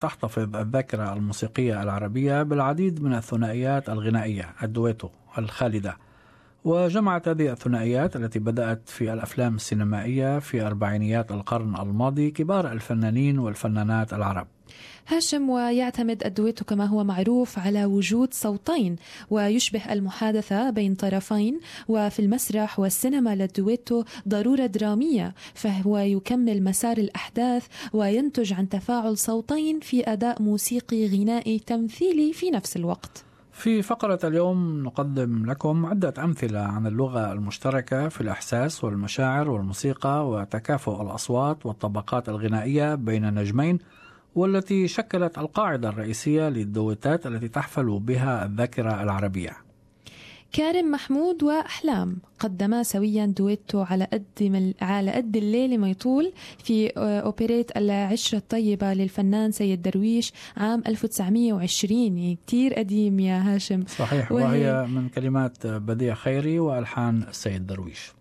تحتفظ الذاكرة الموسيقية العربية بالعديد من الثنائيات الغنائية الدويتو الخالدة وجمعت هذه الثنائيات التي بدأت في الأفلام السينمائية في أربعينيات القرن الماضي كبار الفنانين والفنانات العرب هاشم ويعتمد الدويتو كما هو معروف على وجود صوتين ويشبه المحادثة بين طرفين وفي المسرح والسينما للدويتو ضرورة درامية فهو يكمل مسار الأحداث وينتج عن تفاعل صوتين في أداء موسيقي غنائي تمثيلي في نفس الوقت في فقرة اليوم نقدم لكم عدة أمثلة عن اللغة المشتركة في الإحساس والمشاعر والموسيقى وتكافؤ الأصوات والطبقات الغنائية بين نجمين والتي شكلت القاعدة الرئيسية للدويتات التي تحفل بها الذاكرة العربية كارم محمود وأحلام قدما سويا دويتو على قد على قد الليل ما يطول في أوبريت العشرة الطيبة للفنان سيد درويش عام 1920 يعني كتير قديم يا هاشم صحيح وهي, وهي من كلمات بديع خيري وألحان السيد درويش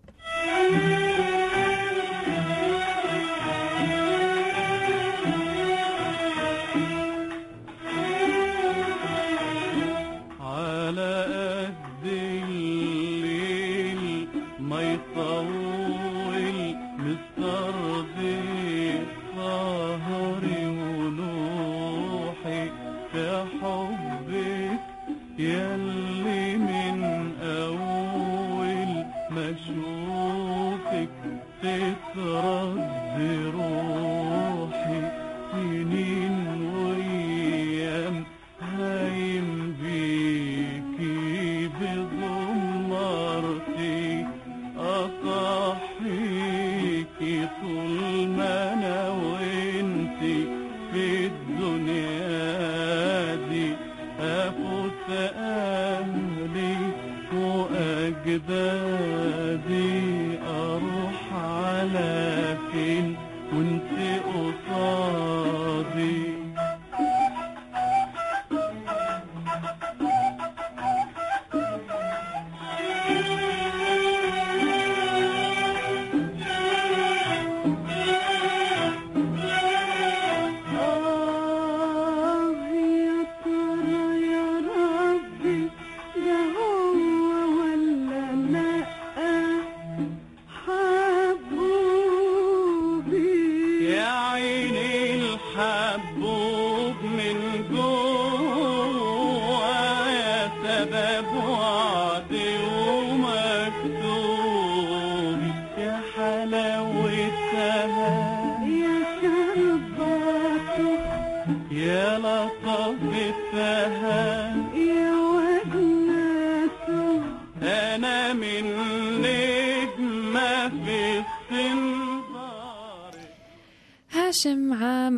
هاشم عام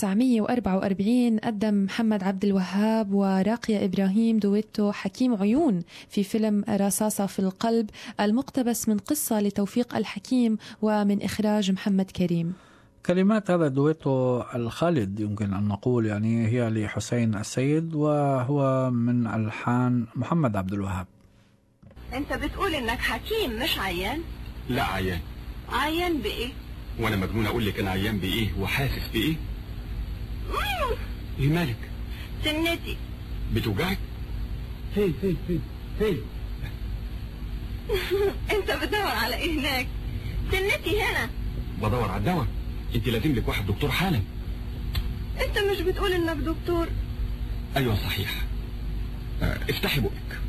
1944 قدم محمد عبد الوهاب وراقية إبراهيم دويتو حكيم عيون في فيلم رصاصة في القلب المقتبس من قصة لتوفيق الحكيم ومن إخراج محمد كريم كلمات هذا الدويتو الخالد يمكن أن نقول يعني هي لحسين السيد وهو من ألحان محمد عبد الوهاب أنت بتقول إنك حكيم مش عيان؟ لا عيان عيان بإيه؟ وانا مجنون اقول لك انا عيان بايه وحاسس بايه ايه مالك سنتي بتوجعك فين فين فين فين انت بتدور على ايه هناك سنتي هنا بدور على الدواء انت لازم لك واحد دكتور حالا انت مش بتقول انك دكتور ايوه صحيح اه افتحي بقك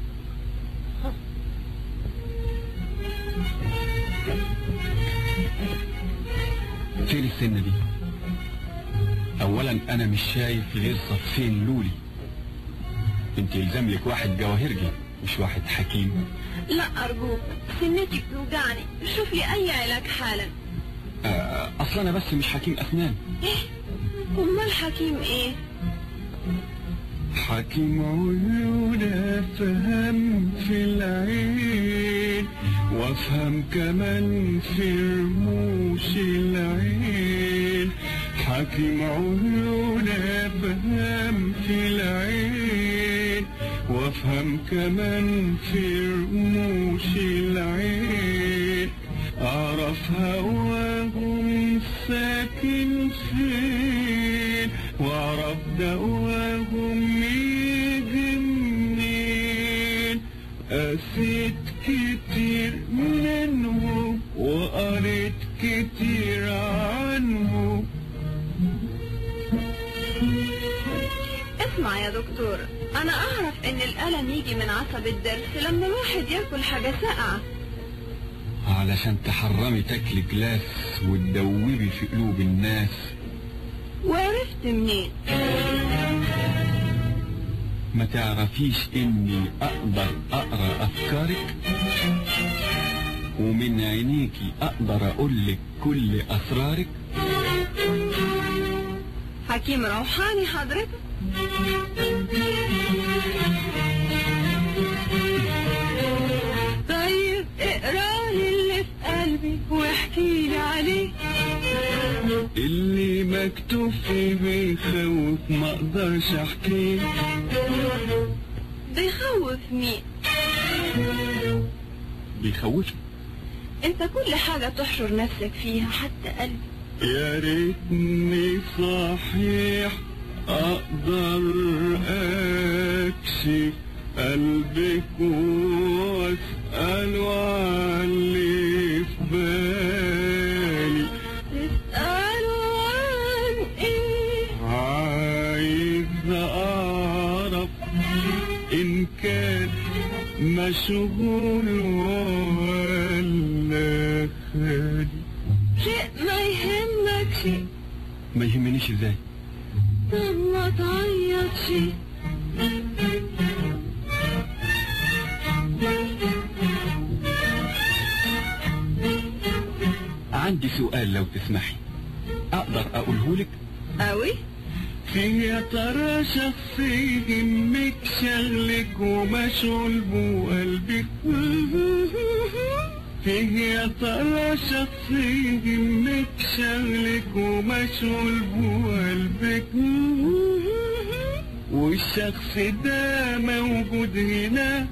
فين السنة دي اولا انا مش شايف غير صفين لولي انت يلزم لك واحد جواهرجي مش واحد حكيم لا ارجوك سنتي بتوجعني شوف لي اي علاج حالا آه اصلا انا بس مش حكيم اسنان ايه امال حكيم ايه حكيم عيون افهم في العين وافهم كمان في رموش العين حكيم عيون افهم في العين وافهم كمان في رموش العين اعرف هواهم ساكن فين أعرف دواهم يجي منين قسيت كتير منهم وقريت كتير عنهم اسمع يا دكتور انا اعرف ان الالم يجي من عصب الضرس لما الواحد ياكل حاجة ساقعة علشان تحرمي تاكلي جلاس وتدوبي في قلوب الناس وعرفت منين ما تعرفيش اني اقدر اقرا افكارك ومن عينيكي اقدر اقولك كل اسرارك حكيم روحاني حضرتك طيب اقرا لي اللي في قلبي واحكي لي عليه اللي مكتوب فيه بيخوف ما اقدرش احكيه بيخوف مين بيخوفني انت كل حاجة تحشر نفسك فيها حتى قلبي يا ريتني صحيح اقدر اكشف قلبك واسأل عن اللي في بالي تسألوا عن ايه عايز اعرف ان كان مشغول ولا خالي شيء ما يهمك شيء ما يهمنيش ازاي طب ما تعيط شيء عندي سؤال لو تسمحي اقدر اقوله لك قوي في يا ترى شخص يهمك شغلك ومشغول بقلبك فيه يا ترى شخص يهمك شغلك ومشغول بقلبك والشخص ده موجود هنا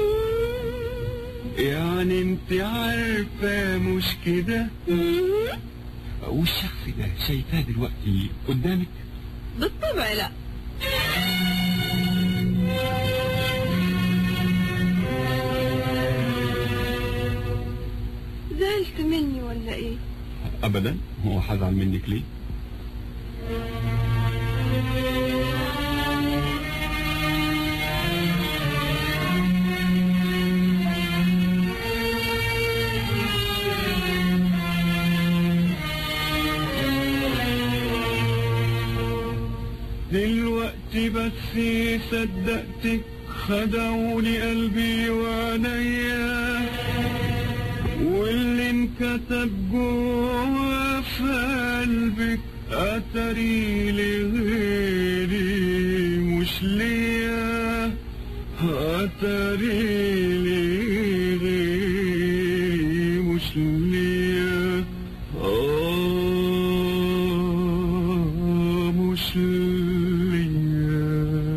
يعني انت عارفة مش كده والشخص ده شايفاه دلوقتي قدامك بالطبع لا زعلت مني ولا ايه ابدا هو هزعل منك ليه دلوقتي بس صدقتك خدعوني قلبي وعينيا واللي انكتب جوا في قلبك اتري لغيري مش ليا اتري لغيري مش ليا آه مش ليا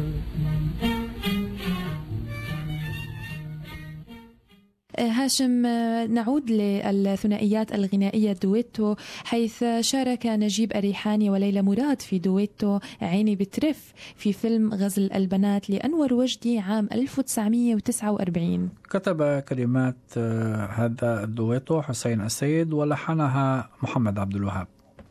هاشم نعود للثنائيات الغنائية دويتو حيث شارك نجيب الريحاني وليلى مراد في دويتو عيني بترف في فيلم غزل البنات لأنور وجدي عام 1949 كتب كلمات آه، هذا الدويتو حسين السيد ولحنها محمد عبد الوهاب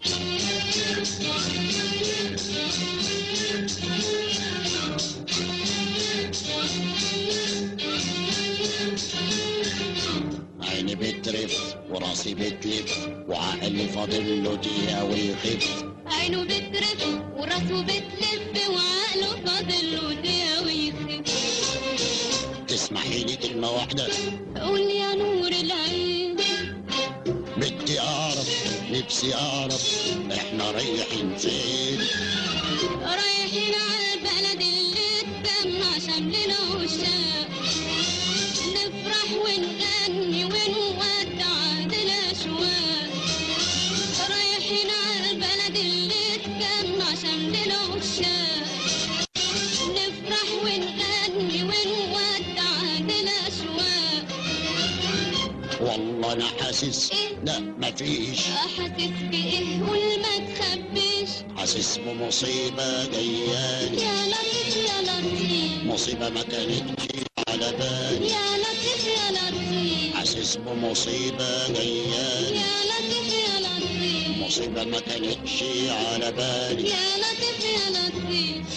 عيني بترف وراسي بتلف وعقلي فاضل له دقيقة ويخف عينه بترف وراسه بتلف وعقله فاضل له دقيقة ويخف تسمحي لي كلمة واحدة قول يا نور العين بدي أعرف نفسي أعرف إحنا رايحين فين رايحين على البلد اللي اتجمع شملنا وشاق نفرح ونغني ونودع الأشواق رايحين على البلد اللي اتجمع شملنا وشاق نفرح ونغني ونودع الأشواق والله أنا حاسس لا مفيش حاسس بإيه والما تخبيش ليش حاسس بمصيبة جياني يا لطيف يا لطيف مصيبة ما كانتش على بالي يا لطيف يا لطيف حاسس بمصيبة جياني يا لطيف يا لطيف مصيبة ما كانتش على بالي يا لطيف يا لطيف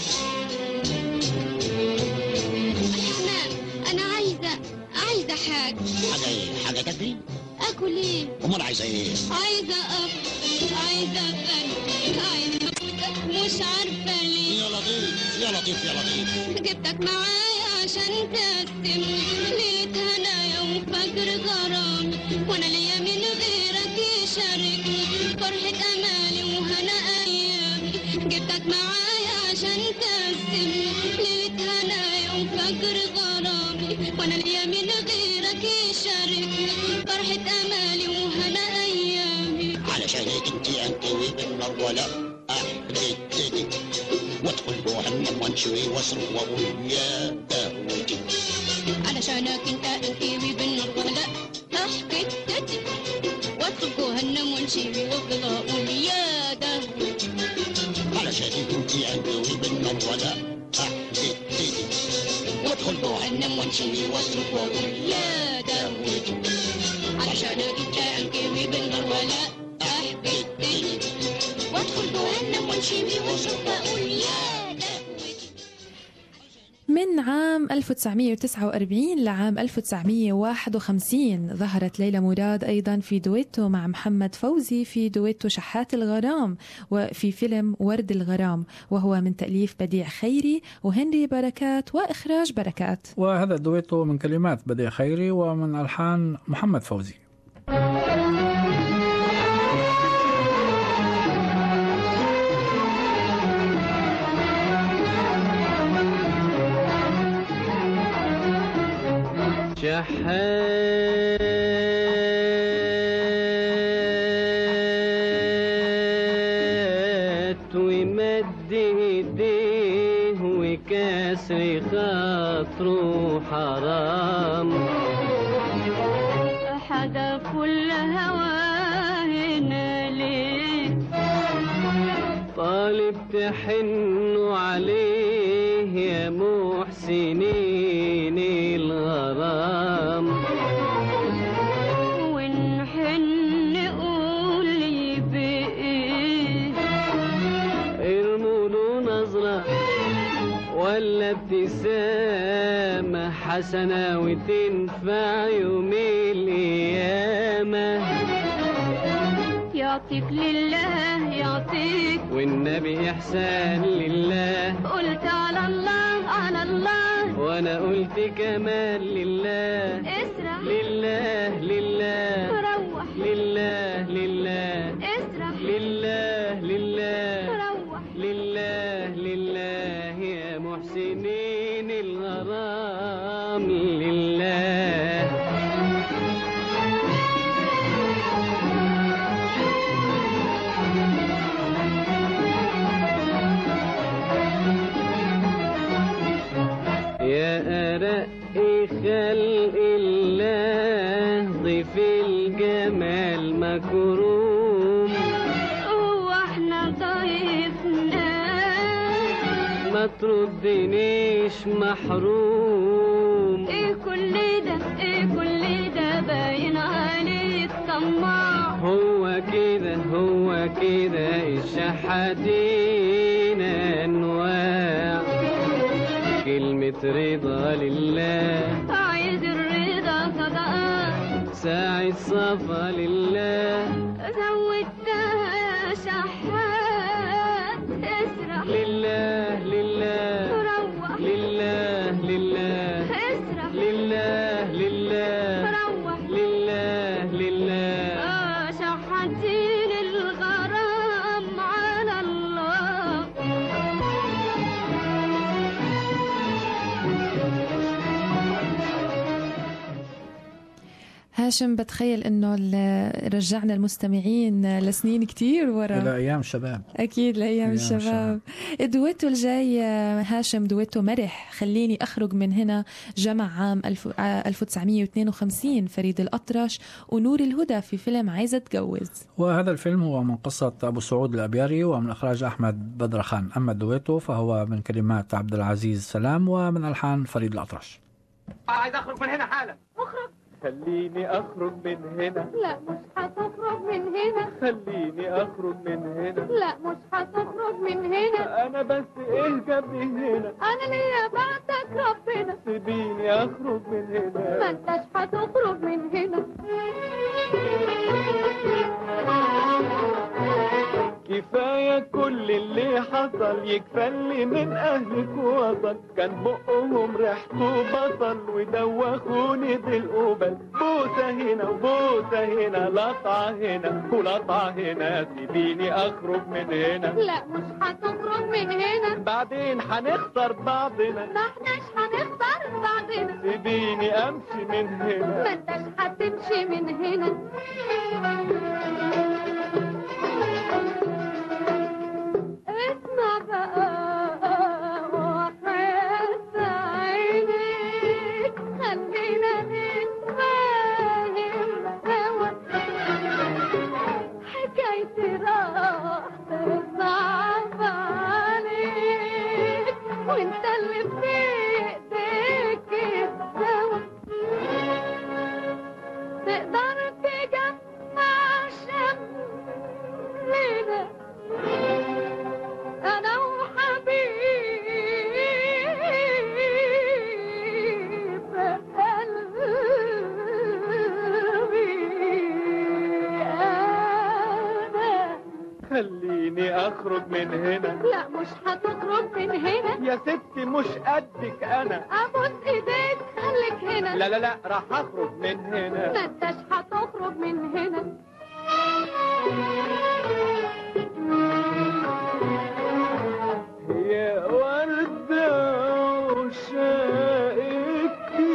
الحمام انا عايزه عايزه حاجه حاجة ايه حاجة تاكلي اكل ايه امال عايزة ايه عايزه اكل عايزه اكل عايزه أكل. مش عارفه ليه يا لطيف يا لطيف يا لطيف جبتك معايا عشان تقسم ليلة هنايا وفجر غرام وانا ليا من غيرك يشاركني فرحة امالي وهنا ايامي جبتك معايا عشان تقسم ليلة هنايا وفجر غرامي وانا ليا من غيرك يشاركني فرحة امالي وهنا ايامي علشان انت انكوي بالنار ولا احددتك وادخل جهنم وانشوي واصرخ واقول يا قهوتي علشانك انت انكيوي بالنار ولا احكي تتي وادخل جهنم وانشيبي وافضل اقول يا دهوتي علشان انت انكوي بالنار ولا احددتك وادخل جهنم وانشوي واصرخ واقول يا دهوتي علشانك انت انكيوي بالنار ولا احكي تتي وادخل جهنم وانشيبي واشرب واقول يا دهوتي من عام 1949 لعام 1951 ظهرت ليلى مراد أيضا في دويتو مع محمد فوزي في دويتو شحات الغرام وفي فيلم ورد الغرام وهو من تأليف بديع خيري وهنري بركات وإخراج بركات وهذا الدويتو من كلمات بديع خيري ومن ألحان محمد فوزي شحات ومد ايديه وكسر خاطره حرام حدا كل هواهنا ليه طالب تحنوا عليه يا محسنين الغرام ونحن قول لي بإيه ارموا له نظرة ولا ابتسامة حسنة وتنفع يوم القيامة يعطيك لله يعطيك والنبي إحسان لله قلت على الله على الله وأنا قلت كمان لله اسرح لله لله روح لله لله اسرح لله لله روح لله لله يا محسنين الغرام لله يا أرق خلق الله ضيف الجمال مكروم هو احنا ضيفنا ما تردنيش محروم ايه كل ده ايه كل ده باين عليك طماع هو كده هو كده الشحاتين انواع كلمة رضا لله عايز الرضا صدقات ساعة صفا لله زودتها يا شحات اسرح لله لله روح لله لله اسرح لله لله روح لله لله آه شحاتين الغرام على الله هاشم بتخيل انه ال- رجعنا المستمعين لسنين كتير ورا الى ايام شباب اكيد لايام أيام الشباب الدويتو الجاي آه، هاشم دويتو مرح خليني اخرج من هنا جمع عام الف- آه، 1952 فريد الاطرش ونور الهدى في فيلم عايزه اتجوز وهذا الفيلم هو من قصة أبو سعود الأبياري ومن إخراج أحمد بدرخان أما الدويتو فهو من كلمات عبد العزيز سلام ومن ألحان فريد الأطرش عايز اخرج من هنا حالا خليني اخرج من هنا لا مش هتخرج من هنا خليني اخرج من هنا لا مش هتخرج من هنا انا بس ايه جابني هنا انا ليا بعدك ربنا سيبيني اخرج من ما هنا انتش هتخرج من هنا كفاية كل اللي حصل يكفلي من أهلك وطن كان بقهم ريحته بصل ودوخوني بالقبل بوسة هنا وبوسة هنا لطعة هنا ولطعة هنا سيبيني أخرج من هنا لا مش هتخرج من هنا بعدين هنخسر بعضنا ما احناش هنخسر بعضنا سيبيني أمشي من هنا ما انتش هتمشي من هنا اسمع بقى وحياة عينيك خلينا نتفاهم سوا حكايتي راح تصعب عليك وانت اللي في ايديك السوا تقدر تجمع شملنا انا وحبيب قلبي انا خليني أخرج من هنا لا مش هتخرج من هنا يا ستي مش قدك أنا ابوس ايديك خليك هنا لا لا لا راح أخرج من هنا ما انتش هتخرج من هنا يا وردة عشاقك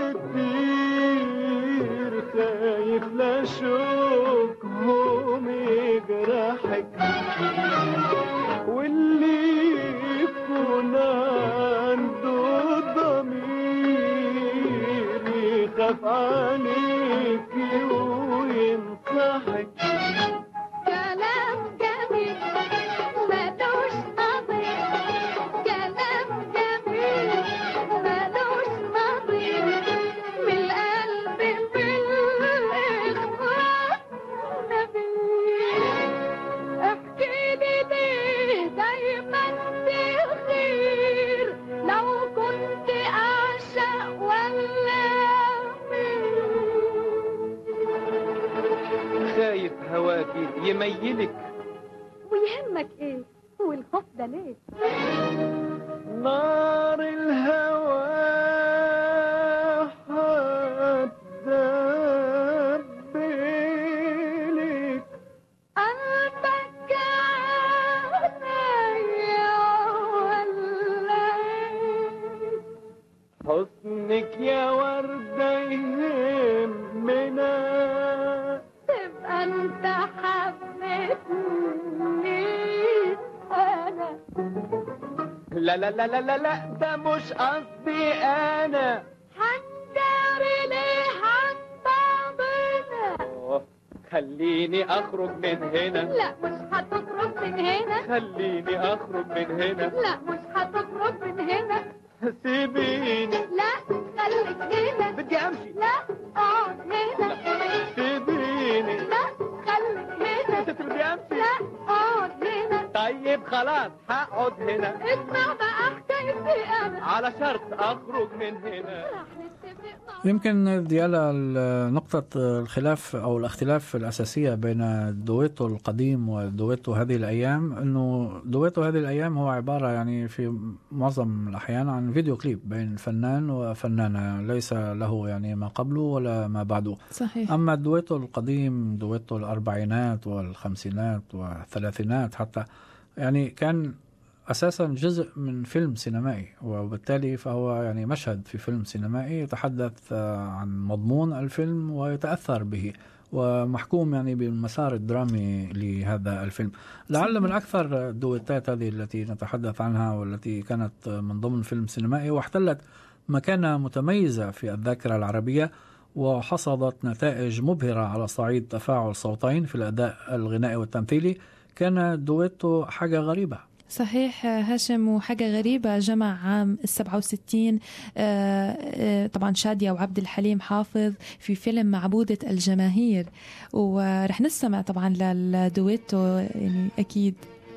كتير خايف لا شوكهم يجرحك واللي يكون عنده ضمير يخاف عليك وينصحك كلام جميل ملوش نظير كلام جميل ملوش نظير من القلب بالإخوان نبيل احكي لي ليه دايما تخير لو كنت أعشق ولا خايف هواكي يميلك ويهمك ايه والخوف ده ليه نار الهوى هتدبلك قلبك عليا ولا حسنك يا وردة يهمنا تبقى انت حبيتني انا لا لا لا لا لا لا ده مش قصدي انا هنداري ليه عن بعضنا أوه، خليني اخرج من هنا لا مش هتخرج من هنا خليني اخرج من هنا لا مش هتخرج من هنا سيبيني لا خليك هنا بدي امشي لا اقعد هنا سيبيني لا خليك هنا ست بدي امشي لا اقعد هنا طيب خلاص هقعد هنا اسمع بقى حكايتي انا على شرط اخرج من هنا راح نتفق مع يمكن ديالا ال- نقطة الخلاف أو الاختلاف الأساسية بين الدويتو القديم والدويتو هذه الأيام أنه دويتو هذه الأيام هو عبارة يعني في معظم الأحيان عن فيديو كليب بين فنان وفنانة ليس له يعني ما قبله ولا ما بعده صحيح أما الدويتو القديم دويتو الأربعينات والخمسينات والثلاثينات حتى يعني كان أساسا جزء من فيلم سينمائي وبالتالي فهو يعني مشهد في فيلم سينمائي يتحدث آه، عن مضمون الفيلم ويتأثر به ومحكوم يعني بالمسار الدرامي لهذا الفيلم لعل من أكثر الدويتات هذه التي نتحدث عنها والتي كانت من ضمن فيلم سينمائي واحتلت مكانة متميزة في الذاكرة العربية وحصدت نتائج مبهرة على صعيد تفاعل صوتين في الأداء الغنائي والتمثيلي كان دويتو حاجة غريبة صحيح هاشم وحاجة غريبة جمع عام السبعة وستين آه، طبعا شادية وعبد الحليم حافظ في فيلم معبودة الجماهير ورح نستمع طبعا للدويتو يعني أكيد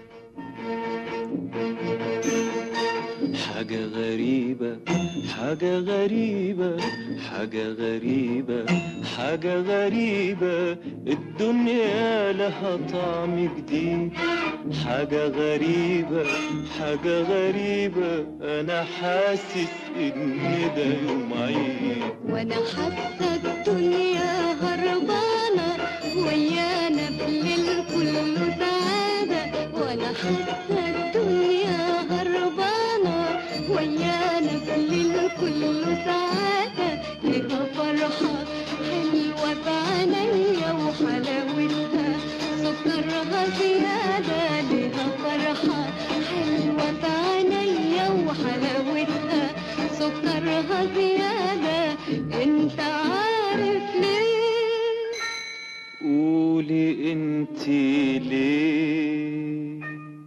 حاجة غريبة حاجة غريبة حاجة غريبة حاجة غريبة الدنيا لها طعم جديد حاجة غريبة حاجة غريبة أنا حاسس إن ده يوم عيد وانا حاسه الدنيا هربانه ويانا بالليل كله سعاده وانا حاسه الدنيا هربانه ويانا بالليل كله سعاده ليها فرحه حلوه في عينيا وحلاوتها سكرها زياده ليها فرحه حلوه في عينيا وحلاوتها سكرها زيادة انت عارف ليه قولي انتي ليه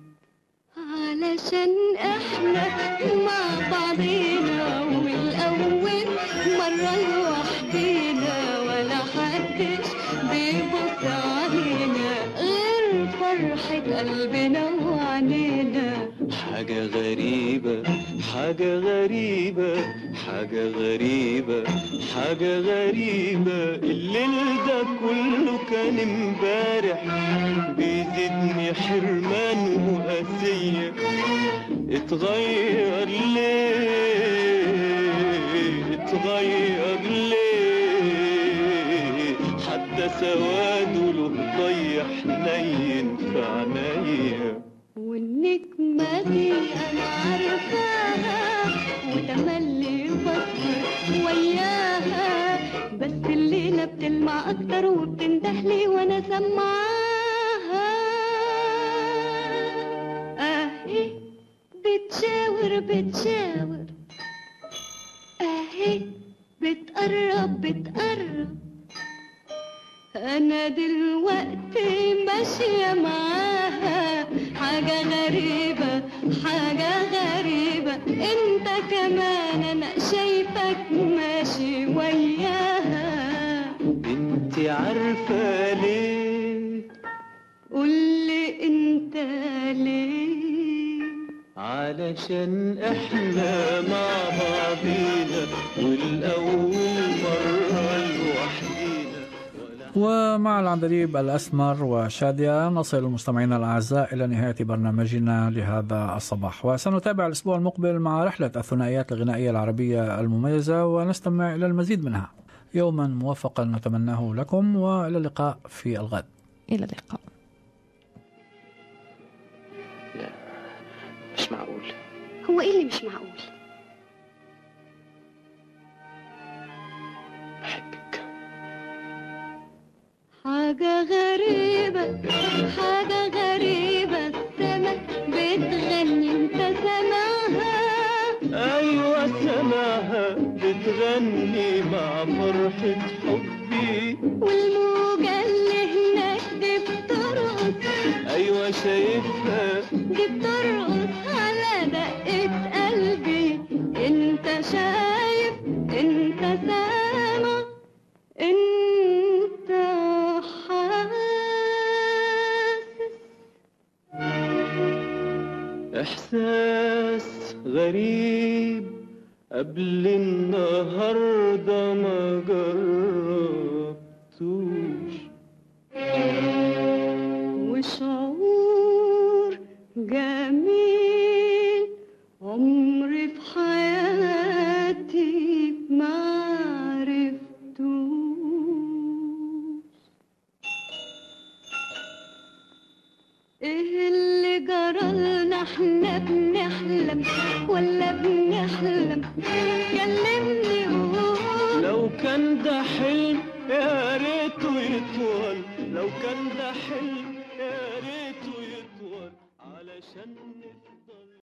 علشان احنا مع بعضينا والاول مرة لوحدينا ولا حدش بيبص علينا غير فرحة قلبنا وعنينا حاجة غريبة حاجة غريبة حاجة غريبة حاجة غريبة الليل ده كله كان امبارح بيزيدني حرمان وقاسية اتغير ليه اتغير ليه حتى سواده له ضيح نين في عينيا والنجمة دي أنا عارفاها وتملي بصبر وياها بس الليلة بتلمع أكتر وبتندهلي وأنا سمعاها أهي بتشاور بتشاور أهي بتقرب بتقرب أنا دلوقتي ماشية معاها حاجة غريبة حاجة غريبة أنت كمان أنا شايفك ماشي وياها انتي عارفة ليه قولي أنت ليه علشان احنا مع بعضينا والأول مرة لوحدينا ومع العندليب الأسمر وشادية نصل مستمعينا الأعزاء إلى نهاية برنامجنا لهذا الصباح وسنتابع الأسبوع المقبل مع رحلة الثنائيات الغنائية العربية المميزة ونستمع إلى المزيد منها يوما موفقا نتمناه لكم وإلى اللقاء في الغد إلى اللقاء لا مش معقول هو إيه اللي مش معقول بحبك حاجة غريبة حاجة غريبة السما بتغني انت سامعها أيوة سماها بتغني مع فرحة حبي والموجة اللي هناك دي بترقص أيوة شايفها دي بترقص على دقة قلبي انت شايف انت سامع انت حاسس إحساس غريب قبل النهاردة ما جربتوش وشعور جميل عمري في حياتي ما عرفتوش ايه اللي جرالنا احنا بنحلم ولا بنحلم كلمني وقول لو كان ده حلم يا ريته يطول لو كان ده حلم يا ريته يطول علشان نفضل